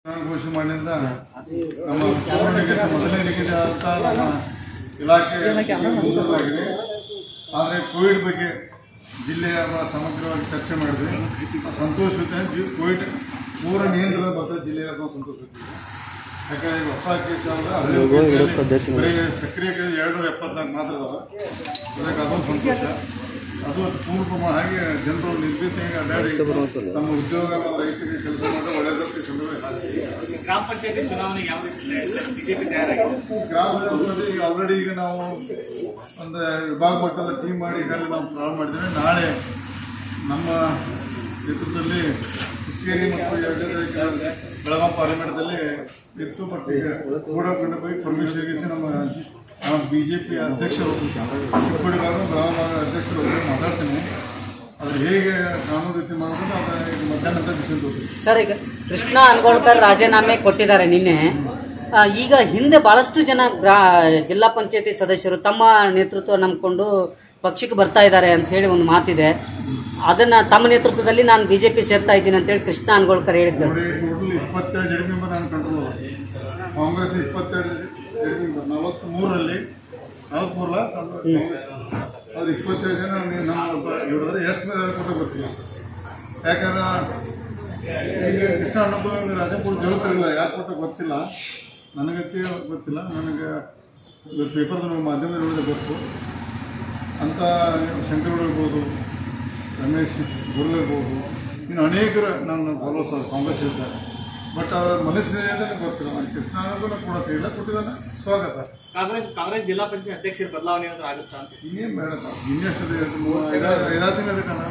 ಘೋಷಣೆ ಮಾಡಿದ ನಮ್ಮ ಪೂರ್ಣ ನಿಗದಿ ಮೊದಲನೇ ನಿಗದಿ ಅಂತ ನಮ್ಮ ಇಲಾಖೆ ಮುಂದೂಡಲಾಗಿದೆ ಆದರೆ ಕೋವಿಡ್ ಬಗ್ಗೆ ಜಿಲ್ಲೆಯ ಸಮಗ್ರವಾಗಿ ಚರ್ಚೆ ಮಾಡಿದ್ವಿ ಸಂತೋಷವಿದೆ ಜಿ- ಕೋವಿಡ್ ಪೂರ್ಣ ನಿಯಂತ್ರಣ ಬರ್ತದೆ ಜಿಲ್ಲೆಯ ಅಥವಾ ಸಂತೋಷವಿದೆ ಯಾಕಂದ್ರೆ ಈಗ ಹೊಸ ಕೇಸ್ ಆದ್ರೆ ಹದಿನೈದು ಬರೀ ಸಕ್ರಿಯ ಕೇಸ್ ಎರಡ್ನೂರ ಎಪ್ಪತ್ನಾಲ್ಕು ಮಾತ್ರ ಅದಾವ ಅದಕ್ಕೆ ಅದೊಂದು ಸಂತೋಷ ಅದು ಪೂರ್ಣ ಪ್ರಮಾಣ ಹಾಗೆ ಜನರು ನಿರ್ಭೀತಿಯಾಗಿ ಅಡ್ಡಾಡಿ ತಮ್ಮ ಉದ್ಯೋಗ ಮತ್ತು ರೈತರಿಗೆ ಕೆಲಸ ಮಾಡಿ ಒಳ್ಳೆಯದಕ್ಕೆ ಸಂದರ್ಭ ಹಾಕಿ ಗ್ರಾಮ ಪಂಚಾಯತಿ ಚುನಾವಣೆಗೆ ಯಾವ ರೀತಿ ಬಿಜೆಪಿ ತಯಾರಾಗಿದೆ ಗ್ರಾಮ ಪಂಚಾಯತಿ ಈಗ ಆಲ್ರೆಡಿ ಈಗ ನಾವು ಒಂದು ವಿಭಾಗ ಮಟ್ಟದ ಟೀಮ್ ಮಾಡಿ ಈಗಾಗಲೇ ನಾವು ಪ್ರಾರಂಭ ಮಾಡಿದ್ದೇವೆ ನಾಳೆ ನಮ್ಮ ನೇತೃತ್ವದಲ್ಲಿ ಹುಕ್ಕೇರಿ ಮತ್ತು ಎರಡನೇ ಬೆಳಗಾವಿ ಪಾರ್ಲಿಮೆಂಟ್ದಲ್ಲಿ ಇತ್ತು ಬಟ್ ಈಗ ಕೂಡಕೊಂಡು ಹೋಗಿ ಪರಮೇಶ್ವರ್ ಗಿಸಿ ನಮ್ಮ ನಮ್ಮ ಬಿ ಜೆ ಪಿ ಅಧ್ಯಕ್ಷರು ಚಿಕ್ಕೋಡಿ ಭಾಗ ಬೆಳಗಾವಿ ಭಾಗ ಅಧ್ಯಕ್ಷರು ಅವ್ರ ಜೊತೆ ಮಾತಾಡ್ತೀನಿ ಅದು ಹೇಗೆ ಕಾನೂನು ರೀತಿ ಮಾಡೋದು ಅದು ಈಗ ಮಧ್ಯಾಹ್ನ ನಂತರ ಡಿಸಿಷನ್ ತಗೋತೀವಿ ಸರ್ ಈಗ ಕೃಷ್ಣ ಅನ್ಗೋಳ್ಕರ್ ರಾಜೀನಾಮೆ ಕೊಟ್ಟಿದ್ದಾರೆ ನಿನ್ನೆ ಆ, ಈಗ ಹಿಂದೆ ಬಹಳಷ್ಟು ಜನ ಗ್ರಾ ಜಿಲ್ಲಾ ಪಂಚಾಯತಿ ಸದಸ್ಯರು ತಮ್ಮ ನೇತೃತ್ವ ನಂಬಿಕೊಂಡು ಪಕ್ಷಕ್ಕೆ ಬರ್ತಾ ಇದ್ದಾರೆ ಅಂತ ಹೇಳಿ ಒಂದು ಮಾತಿದೆ ಅದನ್ನ ತಮ್ಮ ನೇತೃತ್ವದಲ್ಲಿ ನಾನು ಬಿಜೆಪಿ ಸೇರ್ತಾ ಇದ್ದೀನಿ ಅಂತ ಹೇಳಿ ಕೃಷ್ಣ ಅನ್ಗೋಳ್ಕರ್ ಹೇಳಿದ್ರು ನೋಡಿ ಟೋಟಲ್ ಇಪ್ಪತ್ತೆರಡು ಜಡಿ ಮೆಂಬರ್ ನಾನು ಕಂಟ್ರೋಲ್ ಕಾಂಗ್ರೆಸ್ ಇಪ್ಪತ್ತೆರಡು ಜಡಿ ಮೆಂಬರ್ ನಲವತ್ತ್ಮೂರರಲ್ಲಿ ನಲವತ್ತ್ಮೂರಲ್ಲ ಕಾಂಗ್ರೆಸ್ ಅವ್ರು ಇಪ್ಪತ್ತೆರಡು ಜನ ನೀವು ನಮ್ಮ ಹೇಳಿದ್ರೆ ಎಷ್ಟು ಮೇಲೆ ಕೊಟ್ಟು ಗೊತ್ತಿಲ್ಲ ಯಾಕಂದ್ರೆ ಈಗ ಕೃಷ್ಣ ಅನ್ನೊಬ್ಬ ರಾಜಪುರ ಜವಾಬ್ದಾರಿಲ್ಲ ಯಾಕೆ ಕೊಟ್ಟು ಗೊತ್ತಿಲ್ಲ ನನಗತ್ತೆ ಗೊತ್ತಿಲ್ಲ ನನಗೆ ಇವತ್ತು ಪೇಪರ್ದ ಮಾಧ್ಯಮ ನೋಡಿದ್ರೆ ಗೊತ್ತು ಅಂತ ಶಂಕರಗೌಡ ಇರ್ಬೋದು ರಮೇಶ್ ಗುರು ಇರ್ಬೋದು ಇನ್ನು ಅನೇಕರು ನನ್ನ ಫಾಲೋವರ್ಸ್ ಅದು ಕಾಂಗ್ರೆಸ್ ಇರ್ತಾರೆ ಬಟ್ ಅವರ ಮನಸ್ಸಿನ ನನಗೆ ಗೊತ್ತಿಲ್ಲ ನಾನು ಕೃಷ್ಣನಿಗೂ ಕೂಡ ಇಲ್ಲ ಕೊಟ್ಟಿದ್ದಾನೆ ಸ್ವಾಗತ ಕಾಂಗ್ರೆಸ್ ಕಾಂಗ್ರೆಸ್ ಜಿಲ್ಲಾ ಪಂಚಾಯತ್ ಅಧ್ಯಕ್ಷರ ಬದಲಾವಣೆ ಏನಾದ್ರು ಆಗುತ್ತಾ ಅಂತ ಇನ್ನೇನು ಬೇಡ ಇನ್ನೆಷ್ಟು ಐದಾರು ಐದಾರು ತಿಂಗಳು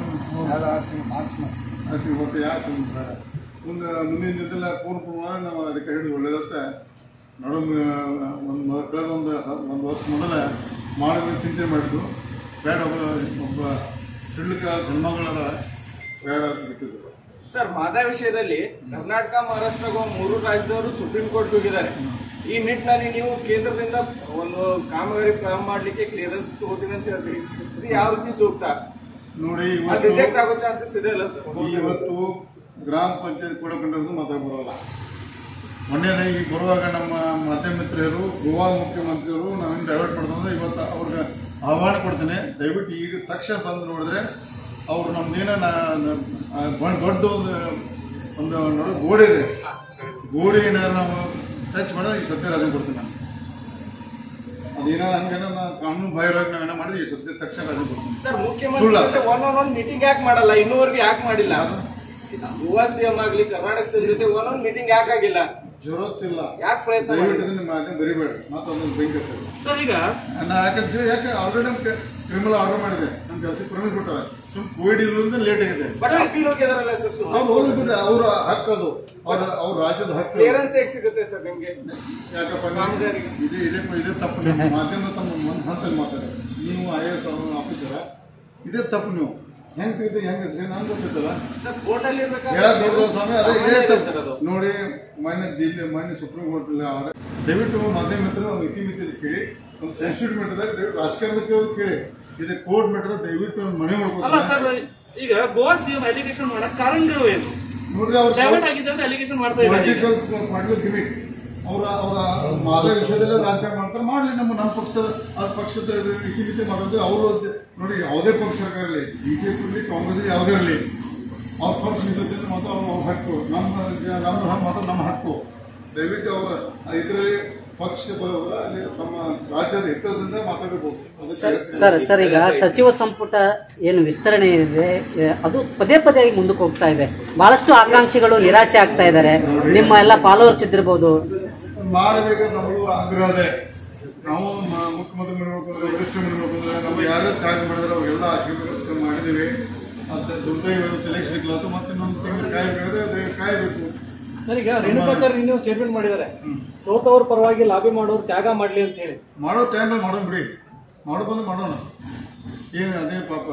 ಅದಕ್ಕೆ ಇವತ್ತು ಯಾಕೆ ಸುಮ್ನೆ ಬೇಡ ಮುಂದೆ ಮುಂದಿನ ದಿನದಲ್ಲ ಪೂರ್ಣ ಪ್ರಮಾಣ ನಾವು ಅದಕ್ಕೆ ಹಿಡಿದು ಒಳ್ಳೇದತ್ತೆ ನಡು ಒಂದು ಕಳೆದ ಒಂದು ಒಂದು ವರ್ಷ ಮೊದಲ ಮಾಡಬೇಕು ಚಿಂತೆ ಮಾಡಿದ್ದು ಬೇಡ ಒಬ್ಬ ಒಬ್ಬ ಸಿಳ್ಳಿಕ ಹೆಣ್ಮಗಳದ ಬೇಡ ಅಂತ ಬಿಟ್ಟಿದ್ದು ಸರ್ ಮಾದಾ ವಿಷಯದಲ್ಲಿ ಕರ್ನಾಟಕ ಮಹಾರಾಷ್ಟ್ರ ಮೂರು ರಾಜ್ಯದವರು ಸುಪ್ರೀಂ ಕೋರ್ಟ್ ಹೋಗಿದ್ದಾರೆ ಈ ನಿಟ್ಟಿನಲ್ಲಿ ನೀವು ಕೇಂದ್ರದಿಂದ ಒಂದು ಕಾಮಗಾರಿ ಪ್ರಾರಂಭ ಮಾಡ್ಲಿಕ್ಕೆ ಕ್ಲಿಯರೆನ್ಸ್ ತಗೋತೀನಿ ಅಂತ ಹೇಳ್ತೀರಿ ಇದು ಯಾವ ರೀತಿ ಸೂಕ್ತ ನೋಡಿ ಅದು ರಿಜೆಕ್ಟ್ ಇವತ್ತು ಆಗೋ ಚಾನ್ಸಸ್ ಇದೆ ಅಲ್ಲ ಸರ್ ಇವತ್ತು ಗ್ರಾಮ ಪಂಚಾಯತ್ ಕೂಡ ಕಂಡಿರೋದು ಮಾತಾಡ್ಬರೋಲ್ಲ ಮೊನ್ನೆ ಈಗ ಬರುವಾಗ ನಮ್ಮ ಮಾಧ್ಯಮ ಮಿತ್ರರು ಗೋವಾ ಮುಖ್ಯಮಂತ್ರಿಯವರು ನಾವೇನು ಡೈವರ್ಟ್ ಮಾಡ್ದಂದ್ರೆ ಇವತ್ತು ಅವ್ರಿಗೆ ಆಹ್ವಾನ ಕೊಡ್ತೇನೆ ದಯವಿಟ್ಟು ಈಗ ತಕ್ಷಣ ಬಂದು ನೋಡಿದ್ರೆ ಅವ್ರು ನಮ್ದೇನ ದೊಡ್ಡ ಒಂದು ಒಂದು ನೋಡೋ ಗೋಡೆ ಇದೆ ಗೋಡೆ ಏನಾದ್ರು ನಾವು ಟಚ್ ಮಾಡಿದ್ರೆ ಈ ಸತ್ಯ ರಾಜು ಕೊಡ್ತೀನಿ ನಾನು ಅದೇನೋ ಹಂಗೇನೋ ನಾ ಕಾನೂನು ಬಾಹಿರವಾಗಿ ನಾವೇನೋ ಮಾಡಿದ್ರೆ ಈ ಸತ್ಯ ತಕ್ಷಣ ರಾಜು ಕೊಡ್ತೀನಿ ಸರ್ ಸುಳ್ಳ? ಮುಖ್ಯಮಂತ್ರಿ ಜೊತೆ ಒನ್ ಆನ್ ಒನ್ ಮೀಟಿಂಗ್ ಯಾಕೆ ಮಾಡಲ್ಲ ಇನ್ನೂವರೆಗೆ ಯಾಕೆ ಮಾಡಿಲ್ಲ ಗೋವಾ ಸಿಎಂ ಆಗ್ಲಿ ಕರ್ನಾಟಕ ಸಿಎಂ ಜೊತೆ ಒನ್ ಆನ್ ಮೀಟಿಂಗ್ ಯಾಕೆ ಆಗಿಲ್ಲ ಜರೋತ್ತಿಲ್ಲ ಯಾಕೆ ಪ್ರಯತ್ನ ದಯವಿಟ್ಟು ಮಾಡಿಲ್ಲ ಇದನ್ನ ಮಾಧ್ಯಮ ಬರಿಬೇಡ ಮತ್ತೊಂದು ಬೆಂಕಿ ಹತ್ತಲ್ಲ. ಸರ್ ಈಗ ನಾ ಯಾಕೆ ಯಾಕೆ ಆಲ್ರೆಡಿ ಕ್ರಿಮಿನಲ್ ಆರ್ಡರ್ ಮಾಡಿದೆ ನಮ್ಮ ಕೆಲಸಕ್ಕೆ ಪರ್ಮಿಟ್ ಕೊಟ್ಟಾರೆ ಸುಮ್ ಕೋವಿಡ್ ಇರೋದ್ರಿಂದ ಲೇಟ್ ಆಗಿದೆ ಬಟ್ ಅಪೀಲ್ ಹೋಗಿದಾರಲ್ಲ ಸರ್ ಅವ್ರು ಹೋಗ್ಬಿಟ್ರೆ ಅವ್ರ ಹಕ್ಕು ಅದು ಅವ್ರ ಅವ್ರ ರಾಜ್ಯದ ಹಕ್ಕು ಅದು. ಕ್ಲಿಯರೆನ್ಸ್ ಹೇಗೆ ಸಿಗುತ್ತೆ ಸರ್ ನಿಮ್ಗೆ ಯಾಕಪ್ಪ ನೀವು- ಕಾಮಗಾರಿಗೆ. ಇದೇ ಇದೇ ಇದೇ ತಪ್ಪು ನೀವು ಮಾಧ್ಯಮ ತಮ್ಮ ಒಂದು ಹಂತದಲ್ಲಿ ಮಾತಾಡಿ ನೀವು ಐ ಎ ಎಸ್ ಆಫೀಸರ ಇದೇ ತಪ್ಪು ನೀವು ಹೆಂಗ್ ತೆಗೆದು ಹೆಂಗ್ ನಂಗೆ ಗೊತ್ತಿತ್ತಲ್ಲ ಸರ್ ಕೋರ್ಟ್ ಅಲ್ಲಿ ಹೇಳಕ್ ದೊಡ್ಡದು ಸ್ವಾಮಿ ಅದೇ ಇದೇ ಇರ್ಬೇಕಾದ್ರೆ ಸರ್ ತಪ್ಪು ಅದು ನೋಡಿ ಮಾನ್ಯ ದಿಲ್ಲಿ ಮಾನ್ಯ ಸುಪ್ರೀಂ ಕೋರ್ಟ್ ದಯವಿಟ್ಟು ಮಾಧ್ಯಮ ಮಿತ್ರರು ಒಂದು ಇತಿಮಿತಿಯಲ್ಲಿ ಕೇಳಿ ಒಂದು ಸೆನ್ಸಿಟಿವ್ ಮಟ್ಟದಾಗ ದಯವಿಟ್ಟು ರಾಜಕಾರಣ ಕೇಳೋದು ಕೇಳಿ ಇದು ಕೋರ್ಟ್ ಮಟ್ಟದ ದಯವಿಟ್ಟು ಒಂದು ಮನೆ ಅಲ್ಲ ಮಾಡ್ಕೊತಾರೆ ಸರ್ ಈಗ ಗೋವಾ ಸಿಎಂ ಅಲಿಗೇಷನ್ ಮಾಡಕ್ ಕಾರಣಗಳು ಏನು ನೋಡ್ರಿ ಅವ್ರ ಡೈವರ್ಟ್ ಆಗಿದೆ ಅಂತ ಅಲಿಗೇಷನ್ ಮಾಡ್ತಾ ಇದ್ದಾರೆ ಈಗ. ಪೊಲಿಟಿಕಲ್ ಪೊಲಿಟಿಕಲ್ ಗಿಮಿಕ್ ಅವರ ಅವರ ಮಾದ ವಿಷಯದಲ್ಲೇ ರಾಜಕಾರಣ ಮಾಡ್ತಾರೆ ಮಾಡಲಿ ನಮ್ಮ ನಮ್ಮ ಪಕ್ಷದ ಆ ಪಕ್ಷದ ಇತಿಮಿತಿ ಮಾಡೋದು ಅವರು ನೋಡಿ ಯಾವುದೇ ಪಕ್ಷ ಸರ್ಕಾರ ಇರಲಿ ಬಿ ಜೆ ಪಿ ಇರಲಿ ಕಾಂಗ್ರೆಸ್ ಇರಲಿ ಯಾವುದೇ ಇರಲಿ ಅವ್ರ ಪಕ್ಷ ಇದ್ದದ್ದು ಮಾತ್ರ ಅವ್ರ ಅವ್ರ ಹಕ್ಕು ನಮ್ಮ ಜ- ನಮ್ದು ಹ- ಮಾತ್ರ ನಮ್ಮ ಹಕ್ಕು ದಯವಿಟ್ಟು ಅವರ ಇದರಲ್ಲಿ ಪಕ್ಷ ಬರೋಲ್ಲ ಅಲ್ಲಿ ನಮ್ಮ ರಾಜ್ಯದ ಹಿತದಿಂದ ಮಾತಾಡಬೇಕು ಸರ್ ಸರ್ ಸರ್ ಈಗ ಸಚಿವ ಸಂಪುಟ ಏನು ವಿಸ್ತರಣೆ ಇದೆ ಎ, ಅದು ಪದೇ ಪದೇ ಆಗಿ ಮುಂದಕ್ಕೆ ಹೋಗ್ತಾ ಇದೆ ಬಹಳಷ್ಟು ಆಕಾಂಕ್ಷಿಗಳು ನಿರಾಶೆ ಆಗ್ತಾ ಇದ್ದಾರೆ ನಿಮ್ಮ ಎಲ್ಲ ಫಾಲೋವರ್ಸ್ ಇದ್ದಿರ್ಬೋದು ಮಾಡಬೇಕಾದ್ರೆ ನಮಗೂ ಆಗ್ರಹ ಇದೆ ನಾವು ಮ- ಮುಖ್ಯಮಂತ್ರಿ ನೋಡ್ಕೊಂಡ್ರೆ ವರಿಷ್ಠ ನೋಡ್ಕೊಂಡ್ರೆ ನಮ್ಗೆ ಯಾರು ತ್ಯಾಗ ಮಾಡಿದ್ರೆ ಅವೆಲ್ಲ ಆಶೀರ್ವಾದ ಮಾಡಿದ್ದೀವಿ ಅದು ದುರ್ದೈವ ಎಲೆಕ್ಷನ್ ಇಕ್ಲಾತು ಮತ್ತೆ ಇನ್ನೊಂದು ತಿಂಗಳು ಕಾಯಬೇಕಾದ್ರೆ ಅದೇ ಕಾಯಬೇಕು ಸರ್ ಈಗ ರೇಣುಕಾಚಾರ್ಯ ನೀವು ಸ್ಟೇಟ್ಮೆಂಟ್ ಮಾಡಿದ್ದಾರೆ ಸೋತವ್ರ ಪರವಾಗಿ ಲಾಬಿ ಮಾಡೋರು ತ್ಯಾಗ ಮಾಡ್ಲಿ ಅಂತ ಹೇಳಿ ಮಾಡೋ ಟೈಮಲ್ಲಿ ಮಾಡೋಣ ಬಿಡಿ ಮಾಡೋ ಬಂದು ಮಾಡೋಣ ಏನು ಅದೇ ಪಾಪ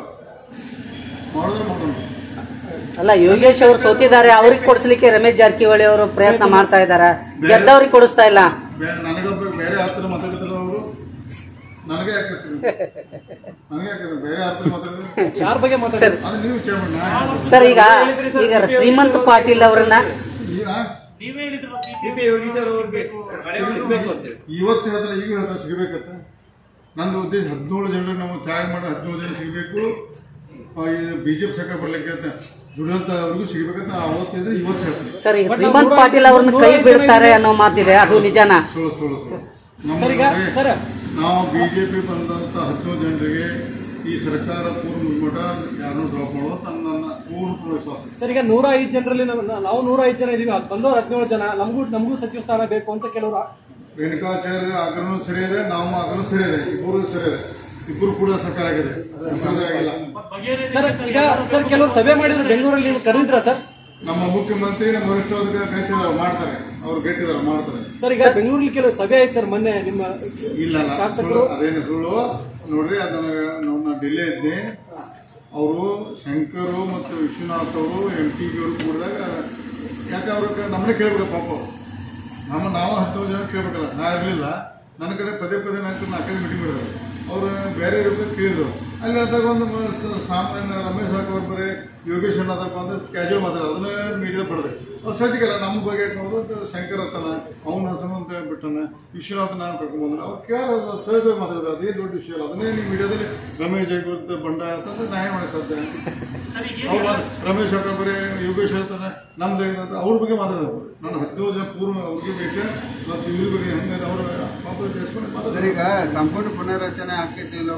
ಮಾಡಿದ್ರೆ ಮಾಡೋಣ ಅಲ್ಲ ಯೋಗೇಶ್ ಅವರು ಸೋತಿದ್ದಾರೆ ಅವ್ರಿಗೆ ಕೊಡಿಸ್ಲಿಕ್ಕೆ ರಮೇಶ್ ಜಾರಕಿಹೊಳಿ ಅವರು ಪ್ರಯತ್ನ ಮಾಡ್ತಾ ಇದ್ದಾರೆ ಗೆದ್ದವ್ರಿಗೆ ಕೊಡಿಸ್ತಾ ಇಲ್ಲ ಬೇ- ನನಗೊಬ್ಬ ಬೇರೆ ಹತ್ತಿರ ಮಾತಾಡಿದ್ರು ಅವರು ನನಗೆ ಯಾಕತ್ರಿ ನನಗೆ ಯಾಕತ್ರಿ ಬೇರೆ ಹತ್ತಿರ ಮಾತಾಡಿದ್ರು ಯಾರ ಬಗ್ಗೆ ಮಾತಾಡ್ತಾರೆ ಸರ್ ಅದು ನೀವು ವಿಚಾರ ಮಾಡಿ ನಾ- ಸರ್ ಈಗ ಈಗ ಶ್ರೀಮಂತ್ ಪಾಟೀಲ್ ಅವರನ್ನ ಈಗ ನೀವೇ ಹೇಳಿದ್ರು ಸಿಪಿ ಯೋಗೀಶ್ವರ್ ಅವ್ರಿಗೆ ಸಿಗ್ಬೇಕು ಅಂತೇಳಿ ಇವತ್ತು ಹೇಳಿದ್ರೆ ಈಗ ಹೇಳ್ತಾರೆ ಸಿಗಬೇಕಂತ ನಂದು ಉದ್ದೇಶ ಹದಿನೇಳು ಜನರಿಗೆ ನಾವು ತ್ಯಾಗ ಮಾಡಿ ಹದಿನೇಳು ಜನ ಸಿಗಬೇಕು ಬಿ ಜೆ ಪಿ ಸರ್ಕಾರ ಬರ್ಲಿಕ್ಕೆ ಅಂತ ದುಡಿದಂತ ಅವ್ರಿಗೂ ಸಿಗಬೇಕಂತ ಅವತ್ತು ಇದ್ರೆ ಇವತ್ತು ಹೇಳ್ತೀನಿ ಸರ್ ಈಗ ಶ್ರೀಮಂತ್ ಪಾಟೀಲ್ ಅವ್ರನ್ನ ಕೈ ಬಿಡ್ತಾರೆ ಅನ್ನೋ ಮಾತಿದೆ ಅದು ನಿಜನಾ ಸುಳ್ಳು ಸುಳ್ಳು ಸುಳ್ಳು ನಮ್ಮ ಸರ್, ಈಗ- ನೋಡಿ, ಸರ್. ನಾವು ಬಿಜೆಪಿ ಬಂದಂತ ಹದಿನೇಳು ಜನರಿಗೆ ಈ ಸರ್ಕಾರ ಪೂರ್ಣ ಮಠ ಯಾರನ್ನೂ ಡ್ರಾಪ್ ಮಾಡೋದು ನನ್ನ ನನ್ನ ಪೂರ್ಣ ವಿಶ್ವಾಸ ಇದೆ. ಸರ್ ಈಗ ನೂರ ಐದು ಜನರಲ್ಲಿ ನಾವು ನಾವು ನೂರ ಐದು ಜನ ಇದೀವಿ ಅಲ್ಲಿ ಬಂದವರು ಹದಿನೇಳು ಜನ ನಮಗೂ ನಮಗೂ ಸಚಿವ ಸ್ಥಾನ ಬೇಕು ಅಂತ ಕೆಲವರು ರೇಣುಕಾಚಾರ್ಯ ಆಗ್ರಹನೂ ಸರಿ ಇದೆ ನಾವು ಆಗ್ರಹ ಸರಿ ಇದೆ ಇಬ್ಬರು ಸರಿ ಇದೆ ಇಬ್ಬರು ಕೂಡ ಸರ್ಕಾರ ಆಗಿದೆ ಸರ್ಕಾರ ಆಗಿಲ್ಲ ಸರ್ ಈಗ ಸರ್ ಕೆಲವರು ಸಭೆ ಮಾಡಿದ್ರು ಬೆಂಗಳೂರಲ್ಲಿ ನೀವು ಕರೆದಿದ್ರ ಸರ್ ನಮ್ಮ ಮುಖ್ಯಮಂತ್ರಿ ನಮ್ಮ ವರಿಷ್ಠವಾದ ಗಟ್ಟಿದಾರ ಮಾಡ್ತಾರೆ ಅವ್ರು ಗಟ್ಟಿದಾರ ಮಾಡ್ತಾರೆ ಸರ್ ಈಗ ಬೆಂಗಳೂರಲ್ಲಿ ಕೆಲವು ಸಭೆ ಆಯ್ತು ಸರ್ ಮೊನ್ನೆ ನಿಮ್ಮ ಇಲ್ಲ ಅಲ್ಲ ಶಾಸಕರು ಸುಳ್ಳು ಅದೇನು ಸುಳ್ಳು ನೋಡ್ರಿ ಅದನ್ನ ನಾನು ಡಿಲೇ ಇದ್ದೆ ಅವರು ಶಂಕರು ಮತ್ತು ವಿಶ್ವನಾಥ್ ಅವರು ಎಂ ಟಿ ಬಿ ಅವರು ಕೂಡಿದಾಗ ಯಾಕೆ ಅವ್ರಿಗೆ ನಮ್ಮನ್ನೇ ಕೇಳ್ಬೇಕು ಪಾಪ ಅವ್ರು. ನಮ್ಮ ನಾವು ಹತ್ತು ಜನ ಕೇಳ್ಬೇಕಲ್ಲ ನಾ ಇರಲಿಲ್ಲ ನನ್ನ ಕಡೆ ಪದೇ ಪದೇ ನಾಲ್ಕು ನಾಲ್ಕೈದು ಮೀಟಿಂಗ್ ಮಾಡಿದ್ರು ಅವರು ಬೇರೆ ಇರ್ಬೇಕು ಕೇಳಿದ್ರು ಅಲ್ಲಿ ಅದಾಗ ಒಂದು ಮ- ಸ- ಸಾಮಾನ್ಯ ರಮೇಶ್ ಹಾಕ್ ಅವ್ರು ಬರೀ ಯೋಗೇಶ್ ಅಣ್ಣ ಅದಪ್ಪ ಅಂದ್ರೆ ಕ್ಯಾಜುವಲ್ ಮಾತಾಡ ಅದನ್ನ ಮೀಡಿಯಾ ಪಡೆದೆ ಅವ್ರು ಸಜ್ಜಿಗಲ್ಲ ನಮ್ಮ ಬಗ್ಗೆ ನೋಡೋದು ಶಂಕರ್ ಹತ್ತನ ಅವನ ಸಂಬಂಧ ಬಿಟ್ಟನ ವಿಶ್ವನಾಥ್ ನಾನು ಕರ್ಕೊಂಡ್ಬಂದ್ರೆ ಅವ್ರು ಕೇಳ ಸಹಜವಾಗಿ ಮಾತಾಡಿದ್ರು ಅದೇ ದೊಡ್ಡ ವಿಷಯ ಅಲ್ಲ ಅದನ್ನೇ ನೀವು ಮೀಡಿಯಾದಲ್ಲಿ ರಮೇಶ್ ಜಾಗೃತ ಬಂಡ ಅಂತಂದ್ರೆ ನ್ಯಾಯ ಮಾಡಿ ಸಾಧ್ಯ ಅವ್ರು ಮಾತ್- ರಮೇಶ್ ಹಾಕ ಬರೀ ಯೋಗೇಶ್ ಹೇಳ್ತಾನೆ ನಮ್ದು ಏನಂತ ಅವ್ರ ಬಗ್ಗೆ ಮಾತಾಡೋದು ನಾನು ಹದಿನೇಳು ಜನ ಪೂರ್ವ ಅವ್ರಿಗೆ ಬೇಕು ಮತ್ತು ಇವ್ರ ಬಗ್ಗೆ ಹೆಂಗೆ ಅವ್ರ ಪಾಪ చేసుకొని ಮಾತಾಡ್ತಾರೆ ಈಗ ಸಂಪೂರ್ಣ ಪುನರ್ರಚನೆ ಆಕೈತಿ ಇಲ್ಲೋ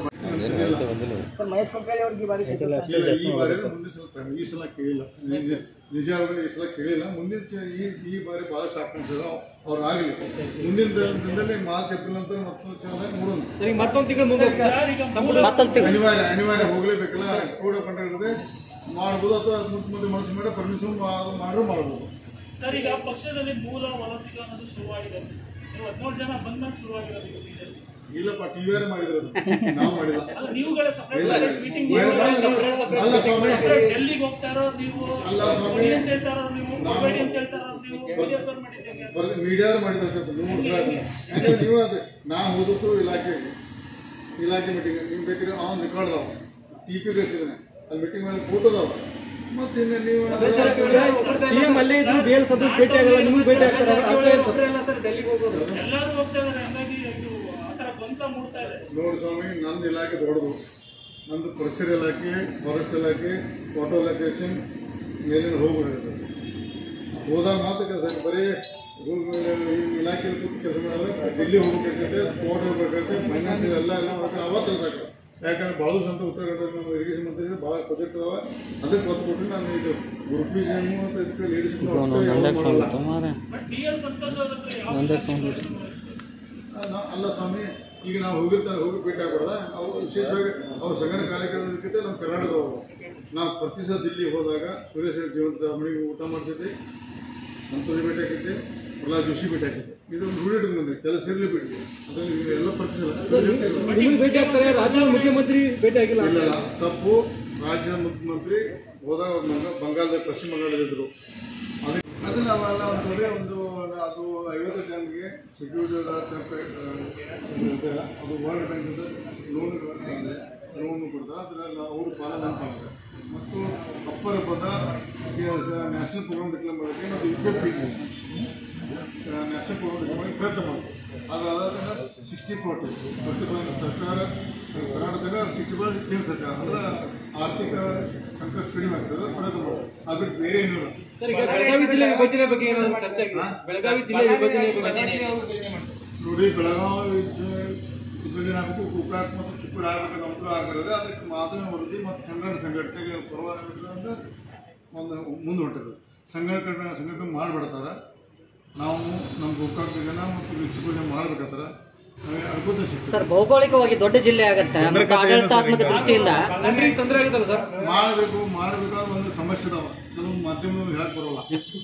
ಇಲ್ಲ, ಈ ಬಾರಿ ಮುಂದಿನ ಸಲ ಪ್ರ- ಈ ಸಲ ಕೇಳಿಲ್ಲ ನಿಜ ನಿಜವಾಗ್ಲೂ ಈ ಸಲ ಕೇಳಿಲ್ಲ ಮುಂದಿನ ಸ- ಈ ಈ ಬಾರಿ ಬಹಳಷ್ಟು ಆಕಾಂಕ್ಷೆ ಅವ್ರು ಆಗಲಿ ಮುಂದಿನ ದಿನದಲ್ಲಿ ಮಾರ್ಚ್ ಏಪ್ರಿಲ್ ಅಂತ ಮತ್ತೊಂದು ಚೆನ್ನಾಗಿ ನೋಡೋಣ ಸರ್ ಈಗ ಮತ್ತೊಂದು ತಿಂಗಳು ಮುಂದೆ ಸಂಪೂರ್ಣ ಮತ್ತೊಂದು ತಿಂಗಳು ಅನಿವಾರ್ಯ ಅನಿವಾರ್ಯ ಹೋಗ್ಲೇಬೇಕಲ್ಲ ಕೂಡ ಕಂಡಿರ್ತದೆ ಮಾಡ್ಬೋದು ಅಥವಾ ಮುಂದೆ ಮುಂದೆ ಮನಸ್ಸು ಮಾಡಿ ಪರ್ಮಿಷನ್ ಮಾಡ್ರೂ ಮಾಡ್ಬೋದು ಸರ್ ಈಗ ಪಕ್ಷದಲ್ಲಿ ಮೂಲ ವಲಸಿಗ ಅನ್ನೋದು ಶುರುವಾಗಿದೆ ನೀವು ಹದಿನೇಳು ಜನ ಬಂದಾಗ ಶುರುವಾಗಿರೋದು ಈಗ BJP. ಇಲ್ಲಪ್ಪ ಟಿ ವಿ ಮಾಡಿದ್ರು ನಾವು ಮಾಡಿಲ್ಲ ಅಲ್ಲ ನೀವುಗಳೇ ಇಲ್ಲ. ಸಪರೇಟ್ ಮೀಟಿಂಗ್ ಅಲ್ಲ ಸ್ವಾಮಿ ಡೆಲ್ಲಿಗೆ ಹೋಗ್ತಾ ಇರೋರು ನೀವು ಅಲ್ಲ ಸ್ವಾಮಿ. ಕೊಡಿ ಅಂತ ಹೇಳ್ತಾ ಇರೋರು ನೀವು ನಾವು- ಕೊಡಿ ಅಂತ ಹೇಳ್ತಾ ಇರೋರು ನೀವು ವಿಡಿಯೋಕಾಲ್ ಮಾಡಿದ್ದೀರಿ ಬರ್ದು ಮೀಡಿಯಾ ಮಾಡಿದ್ರೆ ನೂರು ಸಲ ಆಯ್ತು. ಯಾಕಂದ್ರೆ ನೀವು ಅದು ನಾ ಓದೋದು ಇಲಾಖೆಗೆ ಇಲಾಖೆ ಮೀಟಿಂಗ್ ನಿಮ್ಗೆ ಬೇಕಿದ್ರೆ ಆನ್ ರೆಕಾರ್ಡ್ ಅದಾವ ಟಿ ಪಿ ಕಳಿಸಿದ್ದಾನೆ ಅಲ್ಲಿ ಮೀಟಿಂಗ್ ಮೇಲೆ ಫೋಟೋ ಅದಾವ ಮತ್ತೆ ಇನ್ನು ನೀವು ಸಿಎಂ ಅಲ್ಲೇ ಇದ್ರು ಬಿ ಎಲ್ ಸದಸ್ಯ ಭೇಟಿ ಆಗಲ್ಲ ನಿಮ್ಗೆ ಭೇಟಿ ಆಗ್ತಾರೆ ಆಗ್ತಾ ಇರ್ತದೆ. ಎಲ್ಲರೂ ಹೋಗ್ತಾ ಇದಾರೆ ಹಂಗಾಗಿ ಇದು ಆ ಥರ ಗೊಂತ ಮೂಡ್ತಾ ಇದೆ ನೋಡಿ ಸ್ವಾಮಿ ನಂದು ಇಲಾಖೆ ದೊಡ್ಡದು ನಂದು ಪರಿಸರ ಇಲಾಖೆ ಫಾರೆಸ್ಟ್ ಇಲಾಖೆ ವಾಟರ್ ಲೊಕೇಶನ್ ಮೇಲಿನ ಹೋಗ್ಬಿಟ್ಟಿರ್ತದೆ ಹೋದಾಗ ಮಾತ್ರ ಕೆಲಸ ಬರೀ ರೂಲ್ ಈ ಇಲಾಖೆಯಲ್ಲಿ ಕೂತು ಕೆಲಸ ಮಾಡಲ್ಲ ಡೆಲ್ಲಿ ಹೋಗ್ಬೇಕಾಗತ್ತೆ ಸ್ಪೋರ್ಟ್ ಹೋಗ್ಬೇಕಾಗತ್ತೆ ಫೈನಾನ್ಸಿಯಲ್ ಎಲ್ಲ ಎಲ್ಲ ಮಾಡ್ತಾರೆ ಅವಾಗ ಕೆಲಸ ಆಗ್ತದೆ ಯಾಕಂದ್ರೆ ಭಾಳ ದಿವಸ ಅಂತ ಉತ್ತರ ಕನ್ನಡ ನಮ್ಮ ಇರಿಗೇಷನ್ ಮಂತ್ರಿ ಭಾಳ ಪ್ರಾಜೆಕ್ಟ್ ಅದಾವ ಅದಕ್ಕೆ ಒತ್ತು ಕೊಟ್ಟು ನಾನು ಇದು ಗ್ರೂಪ್ ಜಮ್ಮು ಅಂತ ಇದಕ್ಕೆ ಲೀಡರ್ಶಿಪ್ ಮಾಡಲ್ಲ ಬಟ್ ಡಿ ಎಲ್ ಸಂತೋಷ್ ಅವ್ರ ಹತ್ರ ಯಾವ ಅಲ್ಲ ಅಲ್ಲ ಸ್ವಾಮಿ ಈಗ ನಾವು ಹೋಗಿರ್ತಾರೆ ಹೋಗಿ ಭೇಟಿ ಆಗ್ಬಿಡ್ದ ಅವ್ರು ವಿಶೇಷವಾಗಿ ಅವ್ರು ಸಂಘಟನೆ ಕಾರ್ಯಕ್ರಮದಕ್ಕಿಂತ ನಮ್ಮ ಕರ್ನಾಟಕದವರು ನಾವು ಪ್ರತಿ ಸಲ ದಿಲ್ಲಿ ಹೋದಾಗ ಸುರೇಶ್ ಹೆಗಡೆ ಜೀವಂತ ಮನೆಗೆ ಊಟ ಮಾಡ್ತಿದ್ದೆ ಸಂತೋಷ್ ಭೇಟಿ ಆಗಿದ್ದೆ ಪ್ರಹ್ಲಾದ್ ಜೋಶಿ ಭೇಟಿ ಆಗಿದ್ದೆ ಇದು ಒಂದು ರೂಢಿ ಇಟ್ಕೊಂಡು ಬಂದ್ರಿ ಕೆಲಸ ಇರಲಿ ಬಿಟ್ಟಿದೆ ಅದರಲ್ಲಿ ಎಲ್ಲ ಪ್ರತಿ ಸಲ ನಿಮ್ಗೆ ಭೇಟಿ ಆಗ್ತಾರೆ ರಾಜ್ಯದ ಮುಖ್ಯಮಂತ್ರಿ ಭೇಟಿ ಆಗಿಲ್ಲ ಇಲ್ಲ ಇಲ್ಲ ತಪ್ಪು ರಾಜ್ಯದ ಮುಖ್ಯಮಂತ್ರಿ ಹೋದಾಗ ಅವ್ರು ಬಂಗ- ಬಂಗಾಳದ ಪಶ್ಚಿಮ ಬಂಗಾಳದಲ್ಲಿದ್ದರು ಅದಕ್ಕೆ ಅದನ್ನ ಅವೆಲ್ಲ ಅಂತಂದರೆ ಒಂದು ಅದು ಐವತ್ತು ಜನರಿಗೆ ಸೆಕ್ಯೂರಿಟಿ ಅದು ವರ್ಲ್ಡ್ ಬ್ಯಾಂಕಿಂದ ಲೋನ್ ಲೋನ್ ಕೊಡ್ತಾರೆ ಅದರಲ್ಲಿ ಅವರು ಪಾಲನೆ ಮಾಡ್ತಾರೆ ಮತ್ತು ಅಪ್ಪರ್ ಬಂದ ನ್ಯಾಷನಲ್ ಪ್ರೋಗ್ರಾಮ್ ಡಿಕ್ಲೇರ್ ಮಾಡೋಕ್ಕೆ ಮತ್ತು U P national programme declare ಮಾಡಿ ಪ್ರಯತ್ನ ಮಾಡ್ತಾರೆ ಅದಾದ ಸಿಕ್ಸ್ಟಿ ಫೋರ್ಟಿ ಫಿಫ್ಟಿ ಪರ್ಸೆಂಟ್ ಸರ್ಕಾರ ಕರ್ನಾಟಕದಾಗ ಸಿಕ್ಸ್ಟಿ ಪರ್ಸೆಂಟ್ ಕೇಂದ್ರ ಸರ್ಕಾರ ಅಂದ್ರೆ ಆರ್ಥಿಕ ಸಂಕಷ್ಟ ಕಡಿಮೆ ಆಗ್ತದೆ ಪ್ರಯತ್ನ ಮಾಡ್ತಾರೆ ಅದು ಬಿಟ್ಟು ಬೇರೆ ಏನೂ ಇಲ್ಲ ಸರ್ ಈಗ ಬೆಳಗಾವಿ ಜಿಲ್ಲೆ ವಿಭಜನೆ ಬಗ್ಗೆ ಏನಾದ್ರು ಚರ್ಚೆ ಆಗಿದೆ ಬೆಳಗಾವಿ ಜಿಲ್ಲೆ ವಿಭಜನೆ ಬಗ್ಗೆ ನೋಡಿ ಬೆಳಗಾವಿ ವಿಭಜನೆ ವಿಭಜನೆ ಆಗಬೇಕು ಗೋಕಾಕ್ ಮತ್ತು ಚಿಕ್ಕೂರು ಆಗಬೇಕು ನಮ್ಮದು ಆಗಿರೋದು ಅದಕ್ಕೆ ಮಾಧ್ಯಮ ವರದಿ ಮತ್ತು ಕನ್ನಡ ಸಂಘಟನೆಗೆ ಪರವಾನಗಿ ಅಂತ ಒಂದು ಮುಂದೆ ಹೊಂಟಿದೆ ಸಂಘಟನೆ ಸಂಘಟನೆ ಮಾಡಿಬಿಡ್ತಾರೆ ನಾವು ನಮ್ಮ ಗೋಕಾಕ್ ಜನ ಮತ್ತು ಚಿಕ್ಕೂರು ಜನ ಮಾಡ್ಬೇಕಾದ್ರೆ ನಮಗೆ ಅದ್ಭುತ ಸಿಗ್ತದೆ ಸರ್ ಭೌಗೋಳಿಕವಾಗಿ ದೊಡ್ಡ ಜಿಲ್ಲೆ ಆಗತ್ತೆ ಮತ್ತು ಆಡಳಿತಾತ್ಮಕ ದೃಷ್ಟಿಯಿಂದ ಜನರಿಗೆ ತೊಂದರೆ ಆಗುತ್ತಲ್ಲ ಸರ್ ಮಾಡಬೇಕು ಮಾಡಬೇಕಾದ್ರೆ ಒಂದು ಸಮಸ್ಯೆ ಅದಾವ ಕೆಲವು ಮಾಧ್ಯಮದವ್ರು ಹೇಳಕ್ ಬರೋಲ್ಲ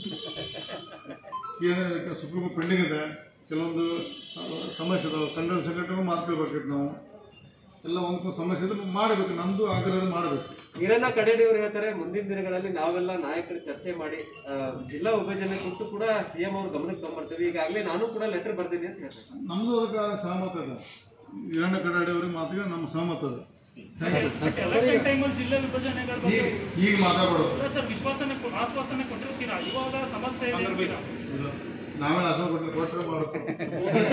ಈಗ ಸುಪ್ರೀಂ ಕೋರ್ಟ್ ಪೆಂಡಿಂಗ್ ಇದೆ ಕೆಲವೊಂದು ಸ- ಸಮಸ್ಯೆ ಅದಾವ ಕನ್ನಡ ಸಂಘಟನೆ ಮಾತಾಡ್ಬೇಕಾಗಿತ್ತು ನಾವು ಎಲ್ಲ ಒಂದು ಸಮಸ್ಯೆ ಇದ್ರೆ ಮಾಡಬೇಕು ನಮ್ಮದು ಆಗ್ರಹ ಮಾಡಬೇಕು ವೀರಣ್ಣ ಕಡೇಡಿ ಅವರು ಹೇಳ್ತಾರೆ ಮುಂದಿನ ದಿನಗಳಲ್ಲಿ ನಾವೆಲ್ಲ ನಾಯಕರು ಚರ್ಚೆ ಮಾಡಿ ಆ, ಜಿಲ್ಲಾ ವಿಭಜನೆ ಕುರಿತು ಕೂಡ ಸಿಎಂ ಅವ್ರ ಗಮನಕ್ಕೆ ತಗೊಂಡ್ಬರ್ತೀವಿ ಈಗಾಗಲೇ ನಾನು ಕೂಡ ಲೆಟರ್ ಬರ್ತೀನಿ ಅಂತ ಹೇಳ್ತಾರೆ ನಮ್ಮದು ಅದಕ್ಕೆ ಸಹಮತ ಇದೆ ಹಿರಣ್ಣ ಕಡಾಡಿ ಅವ್ರಿಗೆ ಮಾತಿಗೆ ನಮ್ಮ ಸಹಮತ ಇದೆ ಎಲೆಕ್ಷನ್ ಟೈಮಲ್ಲಿ ಜಿಲ್ಲೆ ವಿಭಜನೆಗಳ ಬಗ್ಗೆ ಈಗ ಈಗ ಮಾತಾಡೋದು ಅಲ್ಲ ಸರ್ ವಿಶ್ವಾಸನೆ ಕೊ- ಆಶ್ವಾಸನೆ ಕೊಟ್ಟಿರ್ತೀರಾ ಇವಾಗ ಸಮಸ್ಯೆ ಇದೆ ಅಂತೀರಾ ನಾವೇ ಆಶ್ರಮ ಕೊಟ್ಟರೆ ಕೊಟ್ಟರೆ ಮಾಡ್ಕೊ